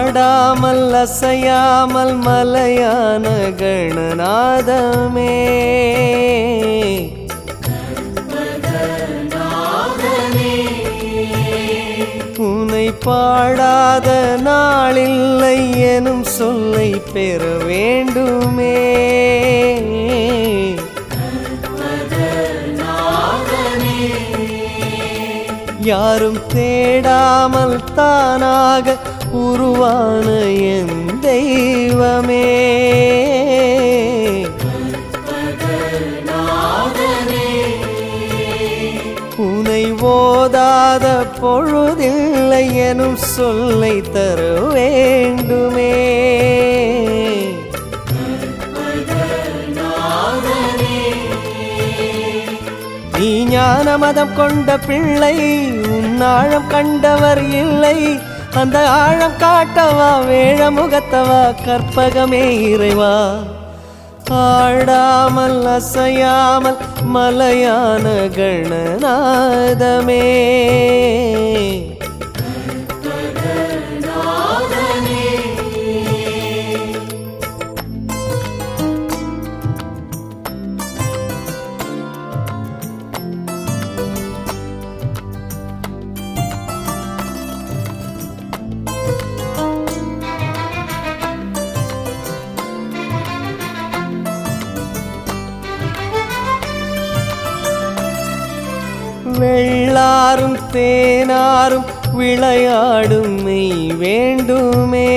ஆடாமல் அசையாமல் மலையான கணநாதமே உனை பாடாத நாளில்லை எனும் சொல்லை பெற வேண்டுமே யாரும் தேடாமல் தானாக உருவான என் தெய்வமே உனை ஓதாத பொழுதில்லை எனும் சொல்லை தர வேண்டுமே நீ ஞான மதம் கொண்ட பிள்ளை உன் ஆழம் கண்டவர் இல்லை அந்த ஆழம் காட்டவா வேழ முகத்தவா கற்பகமே இறைவா ஆடாமல் அசையாமல் மலையான கணநாதமே வெள்ளாரும் தேனாரும் விளையாடும் மெய் வேண்டுமே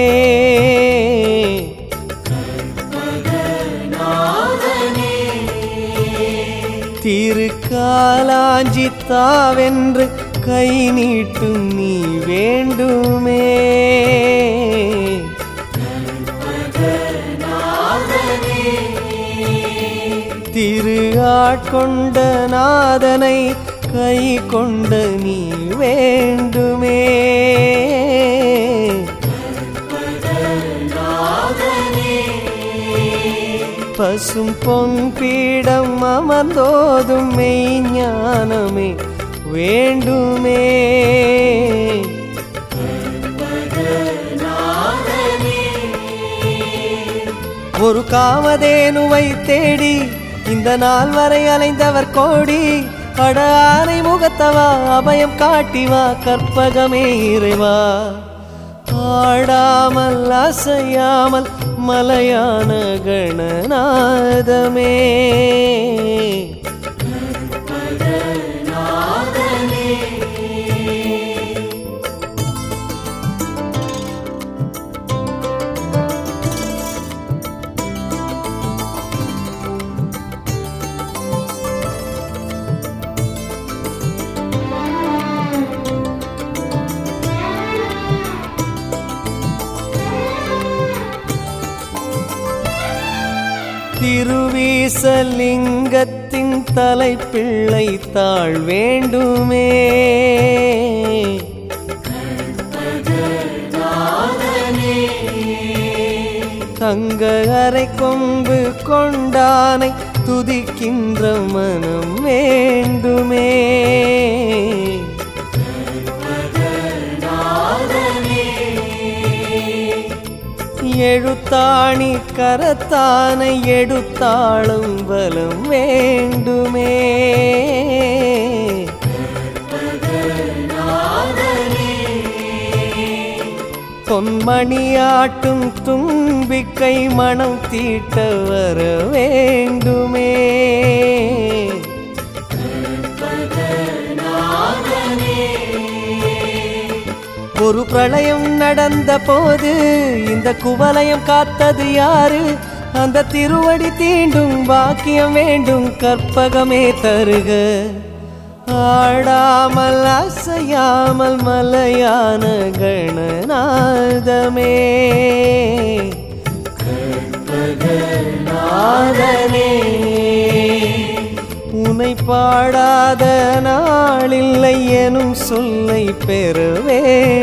திருக்காலாஞ்சி தாவென்று கை நீட்டும் நீ வேண்டுமே திரு ஆட்கொண்ட நாதனை கை கொண்ட நீ வேண்டுமே பசும் பொன் பீடம் அமர்ந்தோதும் மெய்ஞானமே வேண்டுமே ஒரு காமதேனுவை தேடி இந்த நாள் வரை அலைந்தவர் கோடி அட ஆனை முகத்தவா அபயம் காட்டிவா கற்பகமே இறைவா ஆடாமல் அசையாமல் மலையான கணநாதமே திருவீசலிங்கத்தின் தலைப்பிள்ளை தாழ் வேண்டுமே தங்க அரை கொம்பு கொண்டானை துதிக்கின்ற மனம் வேண்டுமே எழுத்தாணி கரத்தானை எடுத்தாளும் பலம் வேண்டுமே பொன்மணியாட்டும் தும்பிக்கை மனம் தீட்ட வர வேண்டுமே ஒரு பிரளயம் நடந்த போது இந்த குவலயம் காத்தது யாரு அந்த திருவடி தீண்டும் பாக்கியம் வேண்டும் கற்பகமே தருக ஆடாமல் அசையாமல் மலையான கணநாதமே நாதனே உனை பாடாத நாளில்லை எனும் சொல்லை பெற வேண்டும்